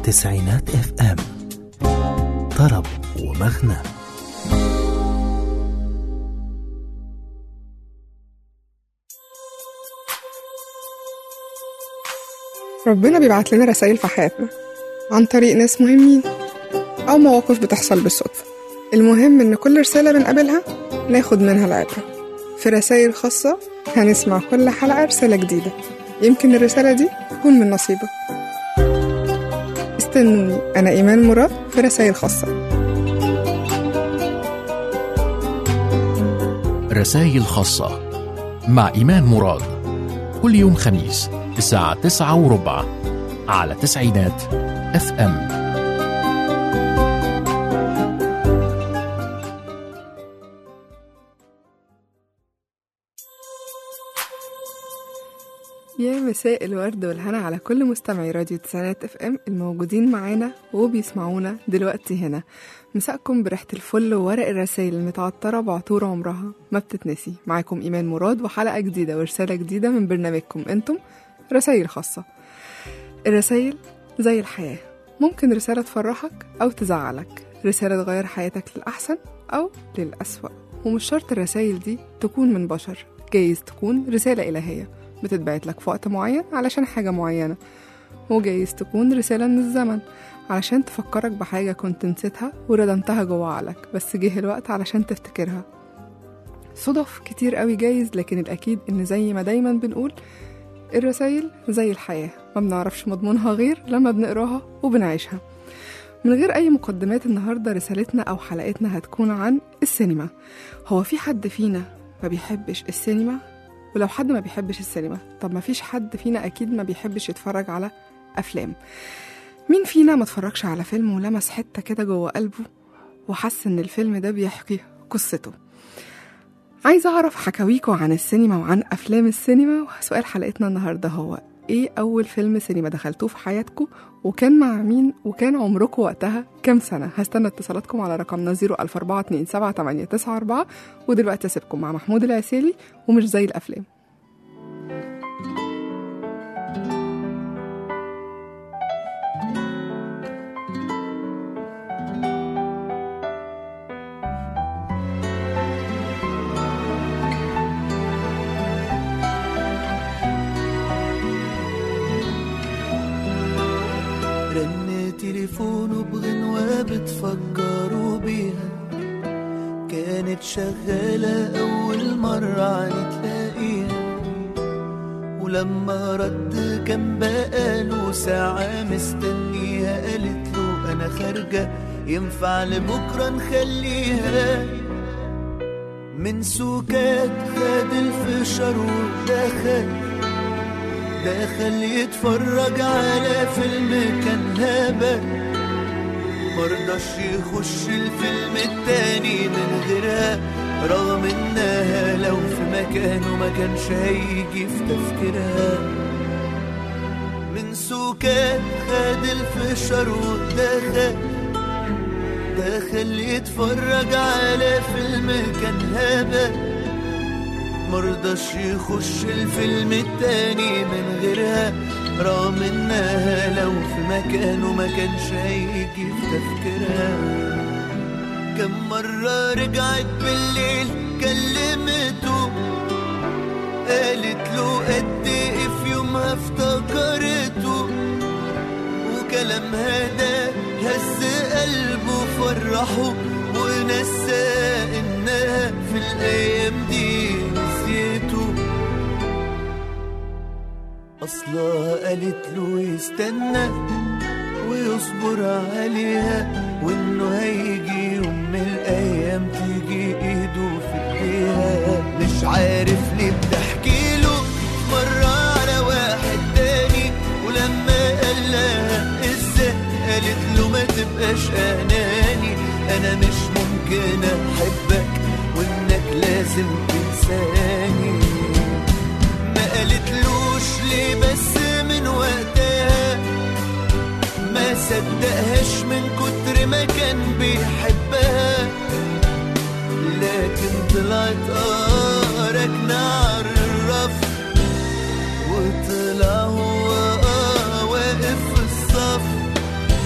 تسعينات اف ام طرب ومغنى ربنا بيبعت لنا رسائل في حياتنا عن طريق ناس مهمين أو مواقف بتحصل بالصدفة المهم إن كل رسالة بنقابلها ناخد منها العبرة في رسائل خاصة هنسمع كل حلقة رسالة جديدة يمكن الرسالة دي تكون من نصيبك استنوني أنا إيمان مراد في رسائل خاصة رسائل خاصة مع إيمان مراد كل يوم خميس الساعة تسعة وربع على تسعينات اف ام يا مساء الورد والهنا على كل مستمعي راديو تسعينات اف ام الموجودين معانا وبيسمعونا دلوقتي هنا مساءكم بريحة الفل وورق الرسائل المتعطرة بعطور عمرها ما بتتنسي معاكم إيمان مراد وحلقة جديدة ورسالة جديدة من برنامجكم انتم رسائل خاصة الرسائل زي الحياة ممكن رسالة تفرحك أو تزعلك رسالة تغير حياتك للأحسن أو للأسوأ ومش شرط الرسائل دي تكون من بشر جايز تكون رسالة إلهية بتتبعت لك في وقت معين علشان حاجة معينة وجايز تكون رسالة من الزمن علشان تفكرك بحاجة كنت نسيتها وردمتها جوه عقلك بس جه الوقت علشان تفتكرها صدف كتير قوي جايز لكن الأكيد إن زي ما دايما بنقول الرسايل زي الحياة ما بنعرفش مضمونها غير لما بنقراها وبنعيشها من غير أي مقدمات النهاردة رسالتنا أو حلقتنا هتكون عن السينما هو في حد فينا ما بيحبش السينما ولو حد ما بيحبش السينما طب ما فيش حد فينا أكيد ما بيحبش يتفرج على أفلام مين فينا ما اتفرجش على فيلم ولمس حتة كده جوه قلبه وحس إن الفيلم ده بيحكي قصته عايزة أعرف حكاويكوا عن السينما وعن أفلام السينما وسؤال حلقتنا النهاردة هو إيه أول فيلم سينما دخلتوه في حياتكم وكان مع مين وكان عمركم وقتها كام سنة هستنى اتصالاتكم على رقمنا 014278994 ودلوقتي أسيبكم مع محمود العسيلي ومش زي الأفلام رن تليفونه بغنوة بتفكروا بيها كانت شغالة أول مرة نتلاقيها ولما رد كان بقاله ساعة مستنيها قالت له أنا خارجة ينفع لبكرة نخليها من سكات خد الفشار ودخل دخل يتفرج على فيلم كان هبل مرضاش يخش الفيلم التاني من غيرها رغم انها لو في مكانه ما كانش هيجي في تفكيرها من سكات خد الفشار ودخل دخل يتفرج على فيلم كان هبل مرضاش يخش الفيلم التاني من غيرها رغم انها لو في مكانه ما كانش هيجي في تفكيرها كم مرة رجعت بالليل كلمته قالت له قد ايه في يومها افتكرته وكلامها ده هز قلبه فرحه ونسى انها في الايام دي نسيته اصلها قالت له يستنى ويصبر عليها وانه هيجي يوم من الايام تيجي ايده في ايديها مش عارف ليه بتحكي له مرة على واحد تاني ولما قال لها ازاي قالت له ما تبقاش اناني انا مش ممكن احبك وانك لازم تنساني ما قالتلوش ليه بس من وقتها ما صدقهاش من كتر ما كان بيحبها لكن طلعت اه راكنة على الرف وطلع هو اه واقف في الصف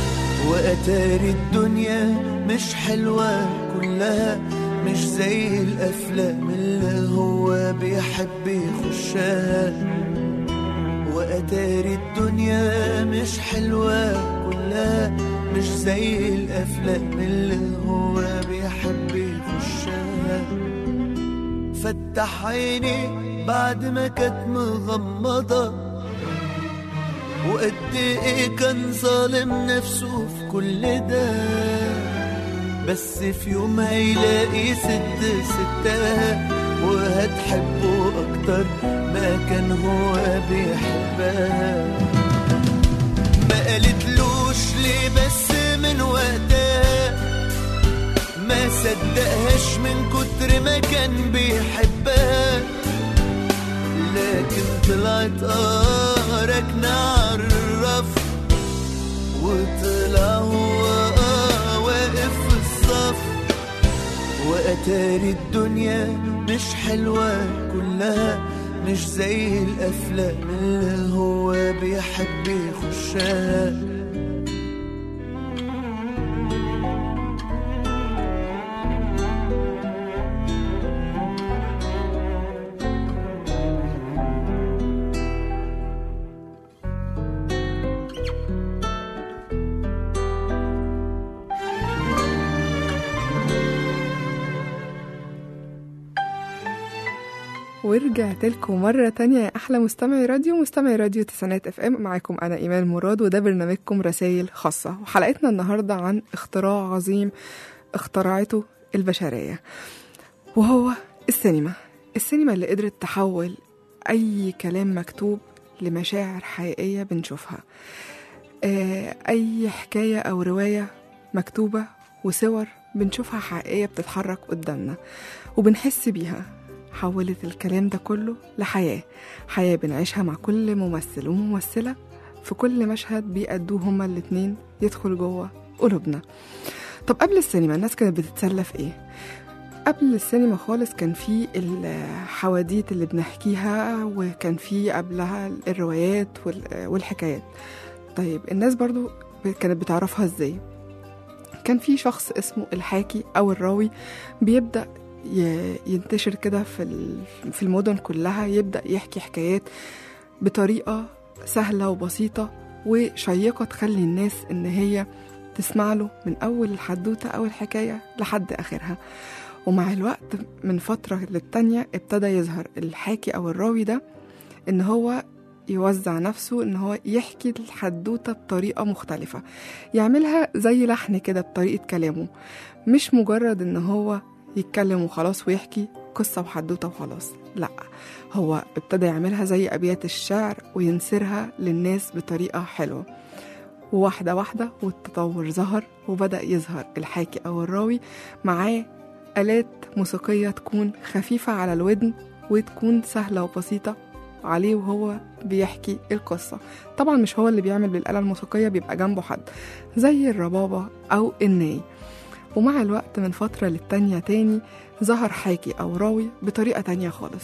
وأتاري الدنيا مش حلوة كلها مش زي الأفلام اللي هو بيحب يخشها وأتاري الدنيا مش حلوة كلها مش زي الأفلام اللي هو بيحب يخشها فتح عيني بعد ما كانت مغمضة وقد ايه كان ظالم نفسه في كل ده بس في يوم هيلاقي ست ستها وهتحبه أكتر ما كان هو بيحبها ما قالتلوش ليه بس من وقتها ما صدقهاش من كتر ما كان بيحبها لكن طلعت اه ركنة عالرف وطلع هو اه واقف في الصف وأتاري الدنيا مش حلوة كلها مش زي الأفلام اللي هو بيحب يخشها ورجعت لكم مرة تانية يا أحلى مستمعي راديو مستمعي راديو تسعينات اف ام معاكم أنا إيمان مراد وده برنامجكم رسائل خاصة وحلقتنا النهاردة عن اختراع عظيم اخترعته البشرية وهو السينما السينما اللي قدرت تحول أي كلام مكتوب لمشاعر حقيقية بنشوفها آه، أي حكاية أو رواية مكتوبة وصور بنشوفها حقيقية بتتحرك قدامنا وبنحس بيها حولت الكلام ده كله لحياة حياة بنعيشها مع كل ممثل وممثلة في كل مشهد بيأدوه هما الاتنين يدخل جوه قلوبنا طب قبل السينما الناس كانت بتتسلى في ايه؟ قبل السينما خالص كان في الحواديت اللي بنحكيها وكان في قبلها الروايات وال- والحكايات طيب الناس برضو كانت بتعرفها ازاي؟ كان في شخص اسمه الحاكي أو الراوي بيبدأ ي- ينتشر كده في ال- في المدن كلها يبدأ يحكي حكايات بطريقة سهلة وبسيطة وشيقة تخلي الناس إن هي تسمع له من أول الحدوتة أو الحكاية لحد آخرها ومع الوقت من فترة للتانية ابتدى يظهر الحاكي أو الراوي ده إن هو يوزع نفسه إن هو يحكي الحدوتة بطريقة مختلفة يعملها زي لحن كده بطريقة كلامه مش مجرد إن هو يتكلم وخلاص ويحكي قصة وحدوتة وخلاص لا هو ابتدى يعملها زي أبيات الشعر وينسرها للناس بطريقة حلوة وواحدة واحدة والتطور ظهر وبدأ يظهر الحاكي أو الراوي معاه آلات موسيقية تكون خفيفة على الودن وتكون سهلة وبسيطة عليه وهو بيحكي القصة طبعا مش هو اللي بيعمل بالآلة الموسيقية بيبقى جنبه حد زي الربابة أو الناي ومع الوقت من فترة للتانية تاني ظهر حاكي أو راوي بطريقة تانية خالص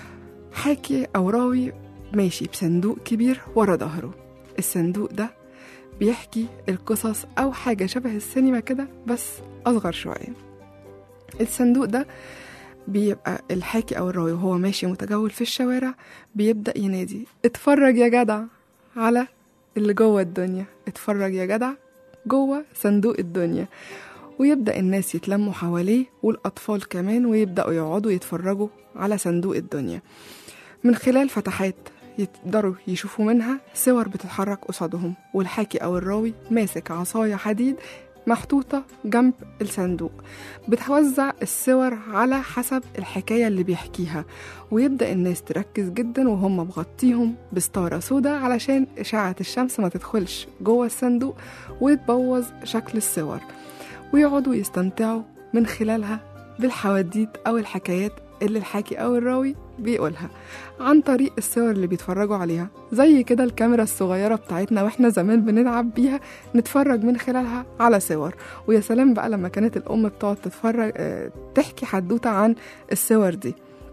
حاكي أو راوي ماشي بصندوق كبير ورا ظهره الصندوق ده بيحكي القصص أو حاجة شبه السينما كده بس أصغر شوية الصندوق ده بيبقى الحاكي أو الراوي وهو ماشي متجول في الشوارع بيبدأ ينادي اتفرج يا جدع على اللي جوه الدنيا اتفرج يا جدع جوه صندوق الدنيا ويبدأ الناس يتلموا حواليه والأطفال كمان ويبدأوا يقعدوا يتفرجوا على صندوق الدنيا من خلال فتحات يقدروا يشوفوا منها صور بتتحرك قصادهم والحاكي أو الراوي ماسك عصاية حديد محطوطة جنب الصندوق بتوزع الصور على حسب الحكاية اللي بيحكيها ويبدأ الناس تركز جدا وهم مغطيهم بستارة سودا علشان إشعة الشمس ما تدخلش جوه الصندوق وتبوظ شكل الصور ويقعدوا يستمتعوا من خلالها بالحواديت أو الحكايات اللي الحاكي أو الراوي بيقولها عن طريق الصور اللي بيتفرجوا عليها زي كده الكاميرا الصغيرة بتاعتنا واحنا زمان بنلعب بيها نتفرج من خلالها على صور ويا سلام بقى لما كانت الأم بتقعد تتفرج آه، تحكي حدوتة عن الصور دي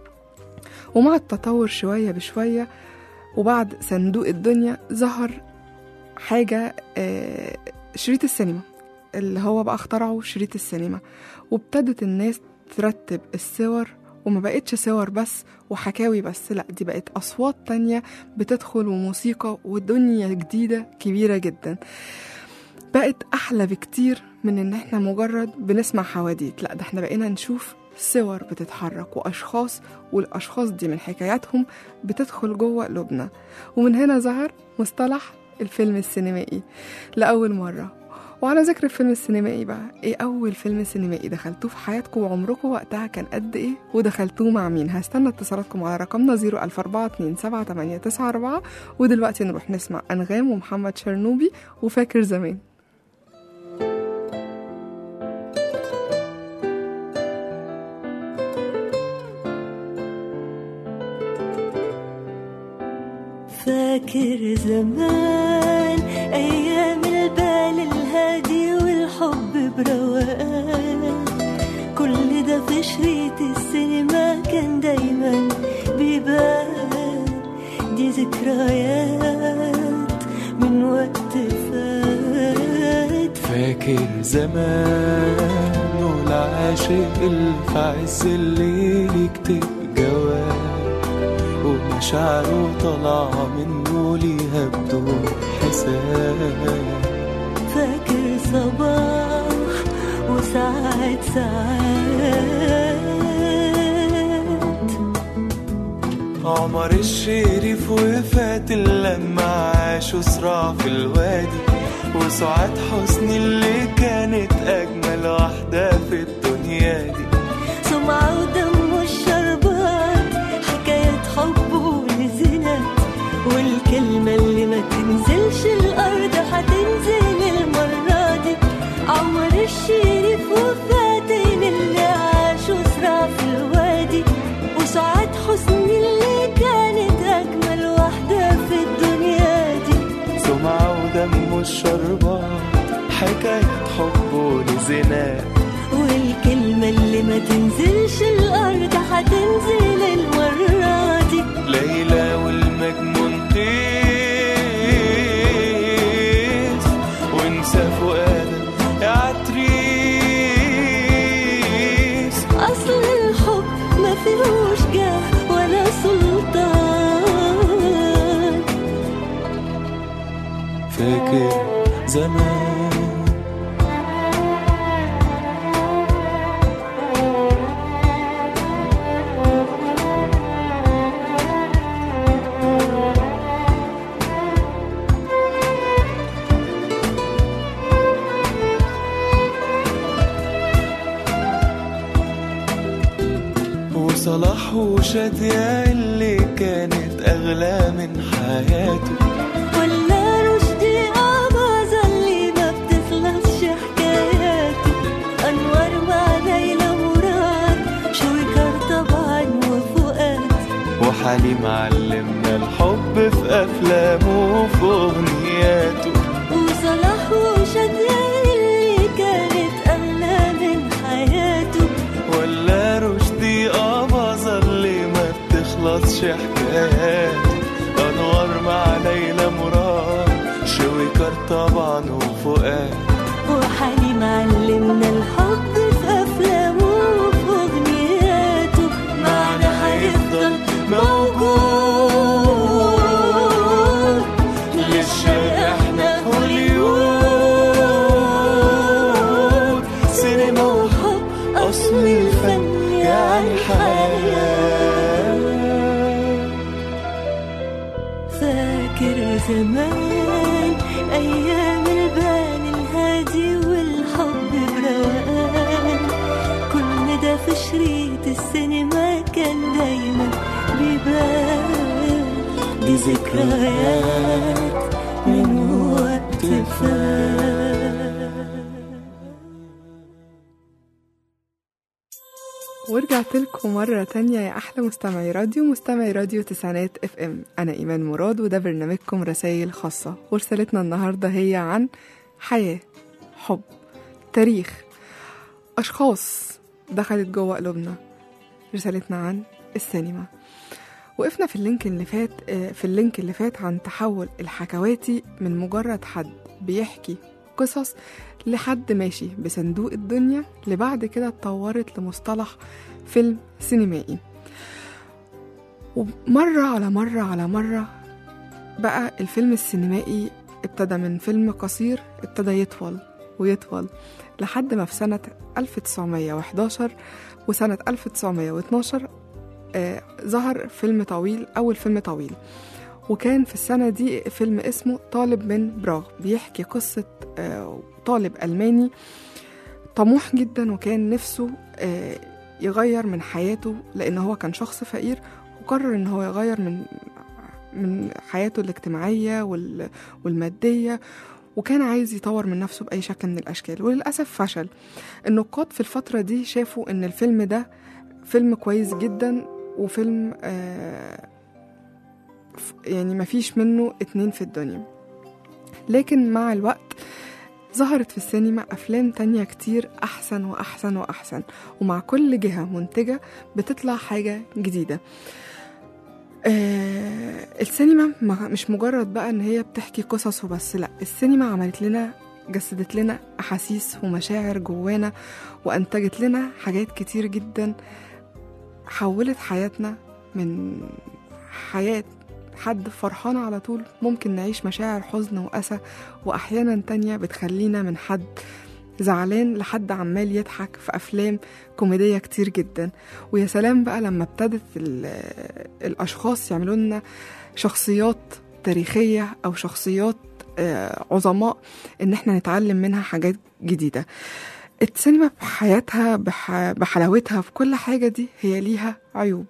ومع التطور شوية بشوية وبعد صندوق الدنيا ظهر حاجة آه، شريط السينما اللي هو بقى اخترعوا شريط السينما وابتدت الناس ترتب الصور وما بقتش صور بس وحكاوي بس لا دي بقت أصوات تانية بتدخل وموسيقى ودنيا جديدة كبيرة جدا بقت أحلى بكتير من إن إحنا مجرد بنسمع حواديت لا ده إحنا بقينا نشوف صور بتتحرك وأشخاص والأشخاص دي من حكاياتهم بتدخل جوه قلوبنا ومن هنا ظهر مصطلح الفيلم السينمائي لأول مرة وعلى ذكر الفيلم السينمائي بقى ايه اول فيلم سينمائي دخلتوه في حياتكم وعمركم وقتها كان قد ايه ودخلتوه مع مين هستنى اتصالاتكم على رقمنا 004278994 ودلوقتي نروح نسمع انغام ومحمد شرنوبي وفاكر زمان فاكر زمان أيام البال الهادي والحب بروقان كل ده في شريط السينما كان دايما بيبان دي ذكريات من وقت فات فاكر زمان والعاشق اللي في عز الليل يكتب جواب ومشاعره طالعة منه ليها بدون حساب فاكر صباح وساعات ساعات عمر الشريف وفات لما عاشوا صراع في الوادي وسعاد حسني اللي كانت أجمل واحدة في الدنيا دي سمعة ودم الشربات حكاية حب ولزنات والكلمة اللي ما تنزلش الأرض هتنزل المرة دي عمر الشريف وفاتن اللي عاشوا صراع في الوادي وسعاد حسني اللي كانت أجمل واحدة في الدنيا دي سمعة ودم الشربات حكاية حب ولزنات والكلمة اللي ما تنزلش الأرض هتنزل المرة دي ليلى والمجنون تيس وانسى فؤادك يا عتريس أصل الحب ما فيهوش جاه ولا سلطان فاكر زمان وصلاح وشادية اللي كانت أغلى من حياته ولا رشدي أباظة اللي ما بتخلصش حكاياته أنوار مع ليلى مراد شويكار طبعا وفؤاد وحليم علمنا الحب في أفلامه وفي أغنياته وصلاح وشادية اللي كانت أغلى من حياته ولا رشدي أباظة اللي ما بتخلصش حكاياته أنوار مع ليلى مراد شويكار طبعا وفؤاد وحليم علمنا الحب في أفلامه وفي أغنياته معنا هيفضل موجود للشرق احنا هوليوود سينما وحب أصل الفن يعني حياة فاكر زمان أيام البال الهادي والحب بروقان كل ده في شريط السينما كان دايما بيبان دي ذكريات من وقت فات ورجعت لكم مرة تانية يا أحلى مستمعي راديو مستمعي راديو تسعينات اف ام أنا إيمان مراد وده برنامجكم رسائل خاصة ورسالتنا النهاردة هي عن حياة حب تاريخ أشخاص دخلت جوه قلوبنا رسالتنا عن السينما وقفنا في اللينك اللي فات آه، في اللينك اللي فات عن تحول الحكواتي من مجرد حد بيحكي قصص لحد ماشي بصندوق الدنيا لبعد كده اتطورت لمصطلح فيلم سينمائي ومرة على مرة على مرة بقى الفيلم السينمائي ابتدى من فيلم قصير ابتدى يطول ويطول لحد ما في سنة 1911 وسنة 1912 آه ظهر فيلم طويل أول فيلم طويل وكان في السنة دي فيلم اسمه طالب من براغ بيحكي قصة آه طالب ألماني طموح جدا وكان نفسه آه يغير من حياته لأن هو كان شخص فقير وقرر إن هو يغير من من حياته الاجتماعية وال- والمادية وكان عايز يطور من نفسه بأي شكل من الأشكال وللأسف فشل النقاد في الفترة دي شافوا إن الفيلم ده فيلم كويس جدا وفيلم آه ف- يعني مفيش منه اتنين في الدنيا لكن مع الوقت ظهرت في السينما أفلام تانية كتير أحسن وأحسن وأحسن ومع كل جهة منتجة بتطلع حاجة جديدة آه السينما ما- مش مجرد بقى ان هي بتحكي قصص وبس لا السينما عملت لنا جسدت لنا احاسيس ومشاعر جوانا وانتجت لنا حاجات كتير جدا حولت حياتنا من حياة حد فرحان على طول ممكن نعيش مشاعر حزن وأسى وأحيانا تانية بتخلينا من حد زعلان لحد عمال يضحك في أفلام كوميدية كتير جدا ويا سلام بقى لما ابتدت ال- الأشخاص يعملوا لنا شخصيات تاريخية أو شخصيات آه، عظماء إن احنا نتعلم منها حاجات جديدة السينما بحياتها بح... بحلاوتها في كل حاجة دي هي ليها عيوب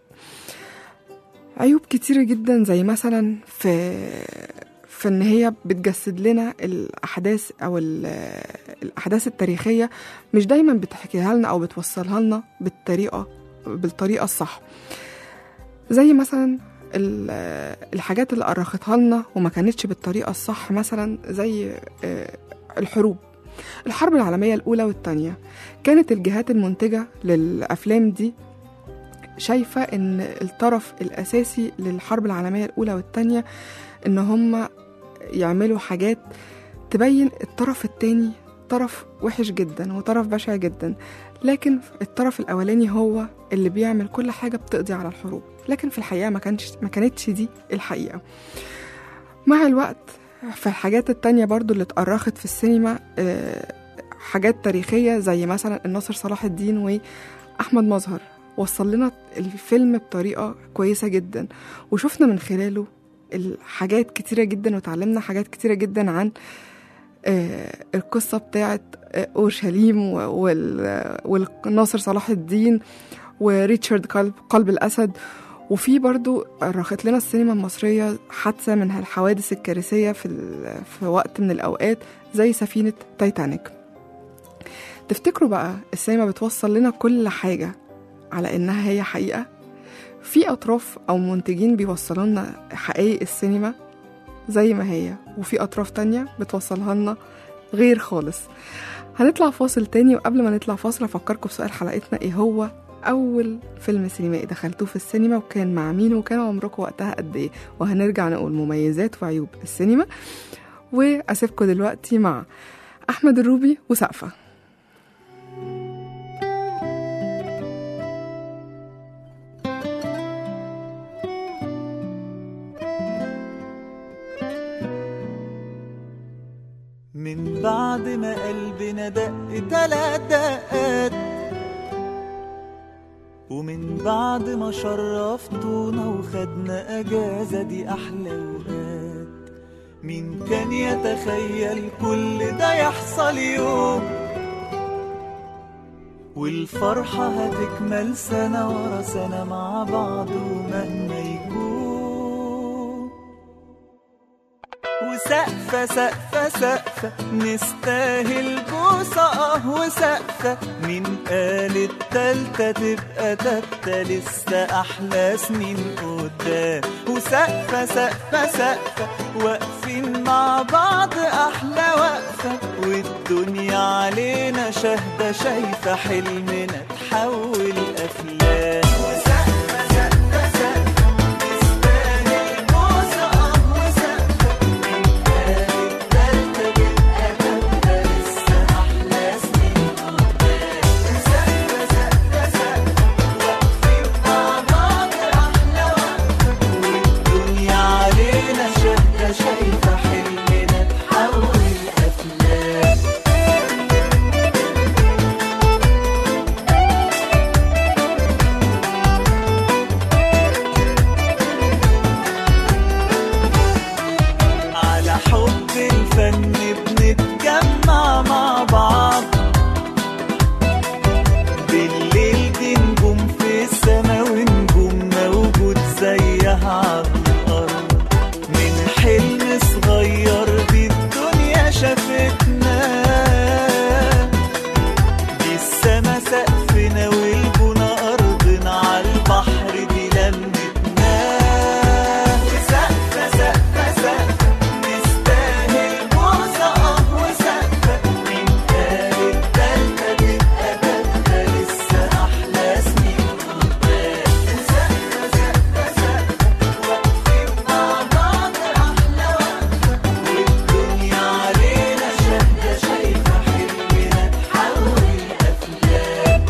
عيوب كتيرة جدا زي مثلا في في ان هي بتجسد لنا الاحداث او ال- الاحداث التاريخيه مش دايما بتحكيها لنا او بتوصلها لنا بالطريقه بالطريقه الصح زي مثلا ال- الحاجات اللي أرختها لنا وما كانتش بالطريقة الصح مثلا زي آه، الحروب الحرب العالمية الأولى والتانية كانت الجهات المنتجة للأفلام دي شايفة إن الطرف الأساسي للحرب العالمية الأولى والتانية إن هم يعملوا حاجات تبين الطرف التاني طرف وحش جدا وطرف بشع جدا لكن الطرف الأولاني هو اللي بيعمل كل حاجة بتقضي على الحروب لكن في الحقيقة ما, كانش ما كانتش دي الحقيقة مع الوقت في الحاجات التانية برضو اللي اتأرخت في السينما آه، حاجات تاريخية زي مثلا الناصر صلاح الدين وأحمد مظهر وصل لنا الفيلم بطريقة كويسة جدا وشفنا من خلاله الحاجات كتيرة جدا وتعلمنا حاجات كتيرة جدا عن آه، القصة بتاعت آه، أورشليم و- وال- والناصر صلاح الدين وريتشارد قلب, قلب الأسد وفي برضو رخت لنا السينما المصرية حادثة من الحوادث الكارثية في, ال- في وقت من الأوقات زي سفينة تايتانيك تفتكروا بقى السينما بتوصل لنا كل حاجة على إنها هي حقيقة في أطراف أو منتجين بيوصلوا لنا حقائق السينما زي ما هي وفي أطراف تانية بتوصلها لنا غير خالص هنطلع فاصل تاني وقبل ما نطلع فاصل أفكركم بسؤال حلقتنا إيه هو أول فيلم سينمائي دخلتوه في السينما وكان مع مين وكان عمركم وقتها قد إيه وهنرجع نقول مميزات وعيوب السينما وأسيبكم دلوقتي مع أحمد الروبي وسقفة من بعد ما قلبنا دق تلات دقات ومن بعد ما شرفتونا وخدنا اجازة دي احلى اوقات مين كان يتخيل كل ده يحصل يوم والفرحة هتكمل سنة ورا سنة مع بعض ومهما يكون وسقفة سقفة سقفة نستاهل بوسة اه وسقفة مين قال التالتة تبقى تالتة لسه أحلى سنين قدام وسقفة سقفة سقفة واقفين مع بعض أحلى وقفة والدنيا علينا شاهدة شايفة حلمنا تحول أفلام وسقفة سقفة سقفة نستاهل بوسة اه وسقفة مين قال التالتة تبقى تالتة شايفة حلمنا تحول أفلام على حب الفن بنتجمع مع بعض بالليل دي نجوم في السما ونجوم موجود زيها على الأرض من حلم صغير دي الدنيا شافتنا دي السما سقفنا والبنا أرضنا على البحر دي لمتنا وسقفة سقفة سقفة نستاهل بوسة اه وسقفة من قال التالتة تبقى تالتة لسه أحلى سنين قدام وسقفة سقفة سقفة واقفين مع بعض أحلى وقفة والدنيا علينا شاهدة شايفة حلمنا تحول أفلام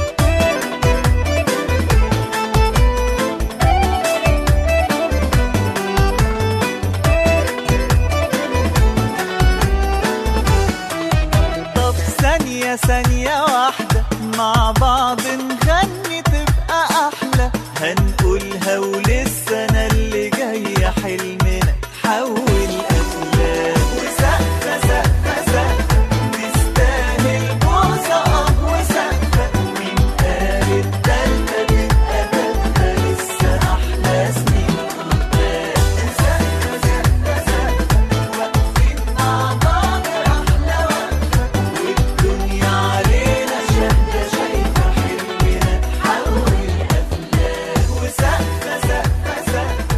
طب ثانية ثانية واحدة مع بعض نغني تبقى أحلى هنقولها وللسنة اللي جاية حلمنا تحول أفلام وسقفة سقفة سقفة نستاهل بوسة اه وسقفة مين قال التالتة تبقى تالتة لسه أحلى سنين قدام وسقفة سقفة سقفة واقفين مع بعض أحلى وقفة والدنيا علينا شاهدة شايفة حلمنا تحول أفلام وسقفة سقفة سقفة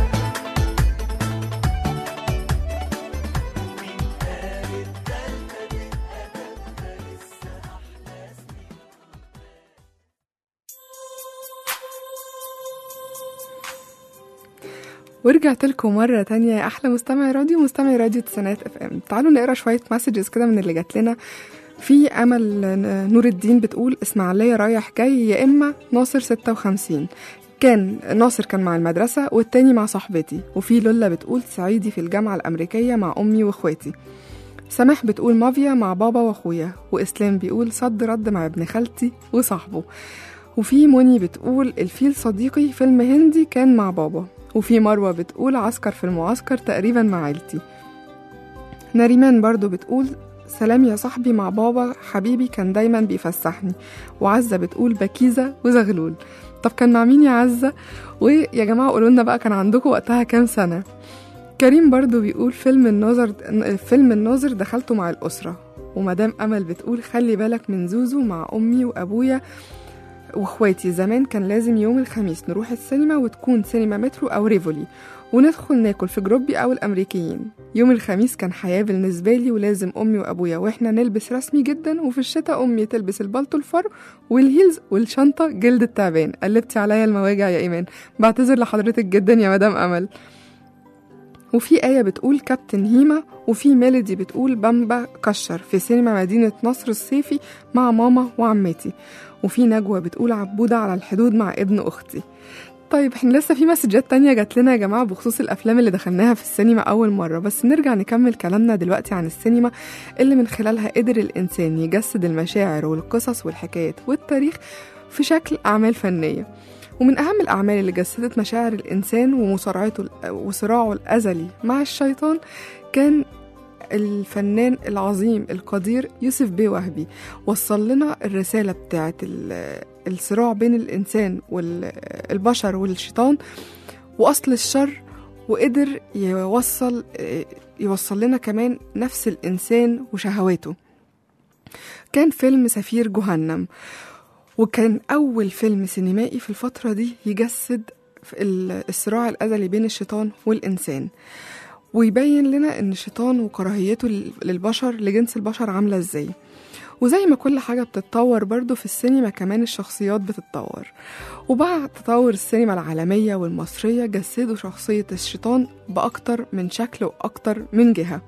مين قال التالتة تبقى تالتة لسه أحلى سنين ورجعت لكم مرة تانية يا أحلى مستمعي راديو مستمعي راديو تسعينات اف ام تعالوا نقرا شوية مسجز كده من اللي جات لنا في أمل نور الدين بتقول إسماعيلية رايح جاي يا إما ناصر 56 كان ناصر كان مع المدرسة والتاني مع صاحبتي وفي لولا بتقول صعيدي في الجامعة الأمريكية مع أمي وإخواتي سماح بتقول مافيا مع بابا وأخويا وإسلام بيقول صد رد مع ابن خالتي وصاحبه وفي مني بتقول الفيل صديقي فيلم هندي كان مع بابا وفي مروة بتقول عسكر في المعسكر تقريبا مع عيلتي نريمان برضو بتقول سلام يا صاحبي مع بابا حبيبي كان دايما بيفسحني وعزة بتقول بكيزة وزغلول طب كان مع مين يا عزة ويا جماعة قولوا لنا بقى كان عندكم وقتها كام سنة كريم برضو بيقول فيلم الناظر فيلم الناظر دخلته مع الأسرة ومدام أمل بتقول خلي بالك من زوزو مع أمي وأبويا واخواتي زمان كان لازم يوم الخميس نروح السينما وتكون سينما مترو أو ريفولي وندخل ناكل في جروبي أو الأمريكيين يوم الخميس كان حياة بالنسبة لي ولازم أمي وأبويا وإحنا نلبس رسمي جدا وفي الشتاء أمي تلبس البلطو الفر والهيلز والشنطة جلد التعبان قلبتي عليا المواجع يا إيمان بعتذر لحضرتك جدا يا مدام أمل وفي آية بتقول كابتن هيما وفي ميلودي بتقول بامبا كشر في سينما مدينة نصر الصيفي مع ماما وعمتي وفي نجوى بتقول عبودة على الحدود مع ابن أختي طيب احنا لسه في مسجات تانية جات لنا يا جماعة بخصوص الأفلام اللي دخلناها في السينما أول مرة بس نرجع نكمل كلامنا دلوقتي عن السينما اللي من خلالها قدر الإنسان يجسد المشاعر والقصص والحكايات والتاريخ في شكل أعمال فنية ومن أهم الأعمال اللي جسدت مشاعر الإنسان ومصارعته وصراعه الأزلي مع الشيطان كان الفنان العظيم القدير يوسف بيه وهبي وصل لنا الرسالة بتاعت ال- الصراع بين الإنسان والبشر والشيطان وأصل الشر وقدر يوصل يوصل لنا كمان نفس الإنسان وشهواته كان فيلم سفير جهنم وكان أول فيلم سينمائي في الفترة دي يجسد ال- الصراع الأزلي بين الشيطان والإنسان ويبين لنا ان الشيطان وكراهيته لل- للبشر لجنس البشر عامله ازاي وزي ما كل حاجة بتتطور برضو في السينما كمان الشخصيات بتتطور وبعد تطور السينما العالمية والمصرية جسدوا شخصية الشيطان بأكتر من شكل وأكتر من جهة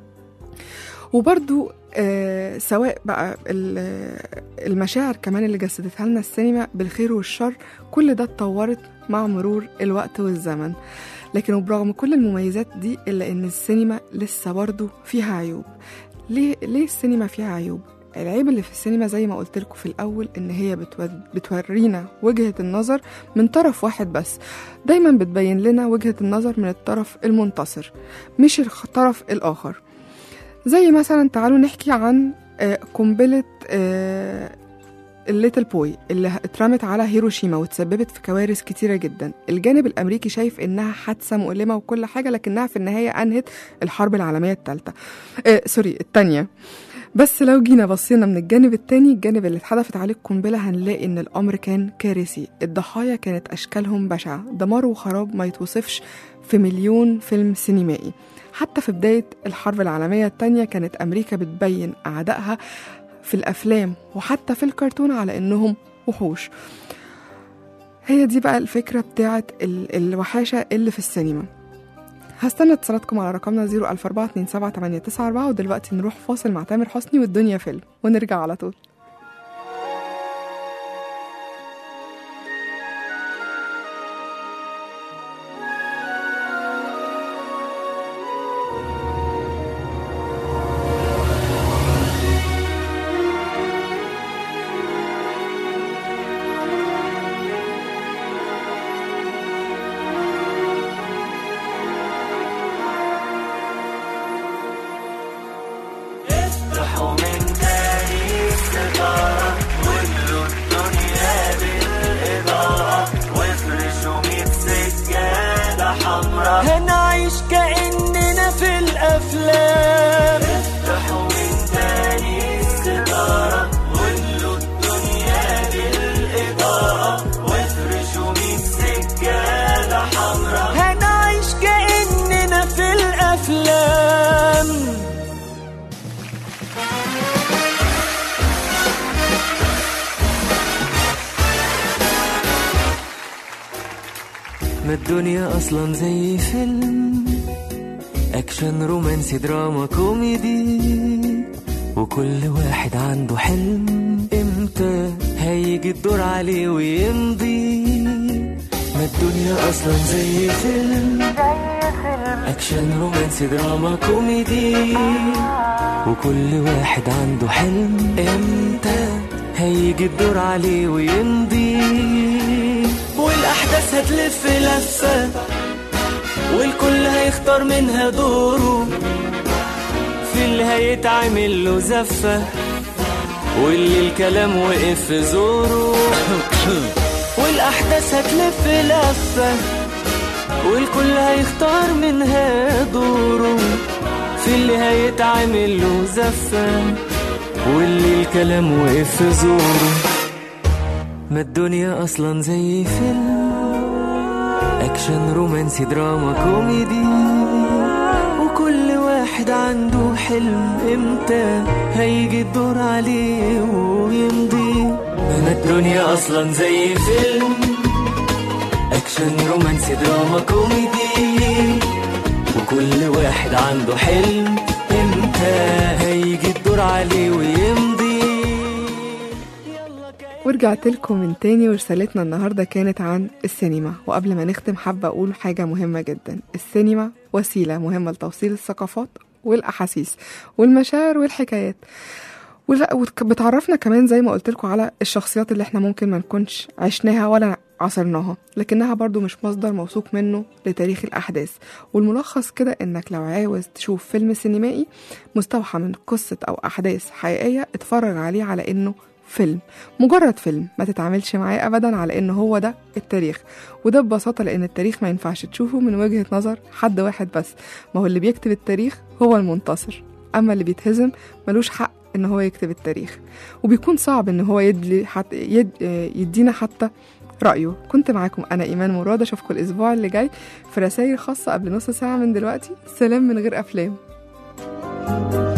وبرضو آه سواء بقى ال- المشاعر كمان اللي جسدتها لنا السينما بالخير والشر كل ده اتطورت مع مرور الوقت والزمن لكن وبرغم كل المميزات دي إلا إن السينما لسه برضه فيها عيوب ليه ليه السينما فيها عيوب العيب اللي في السينما زي ما قلت لكم في الأول إن هي بتود... بتورينا وجهة النظر من طرف واحد بس دايما بتبين لنا وجهة النظر من الطرف المنتصر مش الطرف الآخر زي مثلا تعالوا نحكي عن آه، قنبلة آه، الليتل بوي اللي اترمت على هيروشيما وتسببت في كوارث كتيرة جدا الجانب الأمريكي شايف إنها حادثة مؤلمة وكل حاجة لكنها في النهاية أنهت الحرب العالمية الثالثة آه سوري الثانية بس لو جينا بصينا من الجانب التاني الجانب اللي اتحدفت عليه القنبلة هنلاقي إن الأمر كان كارثي الضحايا كانت أشكالهم بشعة دمار وخراب ما يتوصفش في مليون فيلم سينمائي حتى في بداية الحرب العالمية التانية كانت أمريكا بتبين أعدائها في الأفلام وحتى في الكرتون على إنهم وحوش هي دي بقى الفكرة بتاعت ال- الوحاشة اللي في السينما هستنى اتصالاتكم على رقمنا 004278994 ودلوقتي نروح فاصل مع تامر حسني والدنيا فيلم ونرجع على طول افتحوا من تاني الستارة واملوا الدنيا بالإضاءة وافرشوا ميت سجادة حمراء هنعيش كأننا في الأفلام افتحوا من تاني الستارة واملوا الدنيا بالإضاءة وافرشوا ميت سجادة حمراء هنعيش كأننا في الأفلام ما الدنيا اصلا زي فيلم اكشن رومانسي دراما كوميدي وكل واحد عنده حلم امتى هيجي الدور عليه ويمضي ما الدنيا اصلا زي فيلم اكشن رومانسي دراما كوميدي وكل واحد عنده حلم امتى هيجي الدور عليه ويمضي والاحداث هتلف لفه والكل هيختار منها دوره في اللي هيتعمل له زفه واللي الكلام وقف في زوره والاحداث هتلف لفه والكل هيختار منها دوره في اللي هيتعمل له زفه واللي الكلام وقف في زوره ما الدنيا اصلا زي فيلم اكشن رومانسي دراما كوميدي وكل واحد عنده حلم امتى هيجي الدور عليه ويمضي ما الدنيا اصلا زي فيلم اكشن رومانسي دراما كوميدي وكل واحد عنده حلم امتى هيجي الدور عليه ويمضي يلا كأن ورجعت لكم من تاني ورسالتنا النهاردة كانت عن السينما وقبل ما نختم حابة أقول حاجة مهمة جدا السينما وسيلة مهمة لتوصيل الثقافات والأحاسيس والمشاعر والحكايات ولا- وت- بتعرفنا كمان زي ما قلت لكم على الشخصيات اللي احنا ممكن ما نكونش عشناها ولا عصرناها لكنها برضو مش مصدر موثوق منه لتاريخ الأحداث والملخص كده إنك لو عاوز تشوف فيلم سينمائي مستوحى من قصة أو أحداث حقيقية اتفرج عليه على إنه فيلم مجرد فيلم ما تتعاملش معاه ابدا على ان هو ده التاريخ وده ببساطه لان التاريخ ما ينفعش تشوفه من وجهه نظر حد واحد بس ما هو اللي بيكتب التاريخ هو المنتصر اما اللي بيتهزم ملوش حق ان هو يكتب التاريخ وبيكون صعب ان هو يدلي حت يد يدينا حتى رأيه كنت معاكم أنا إيمان مراد أشوفكم الأسبوع اللي جاي في رسائل خاصة قبل نص ساعة من دلوقتي سلام من غير أفلام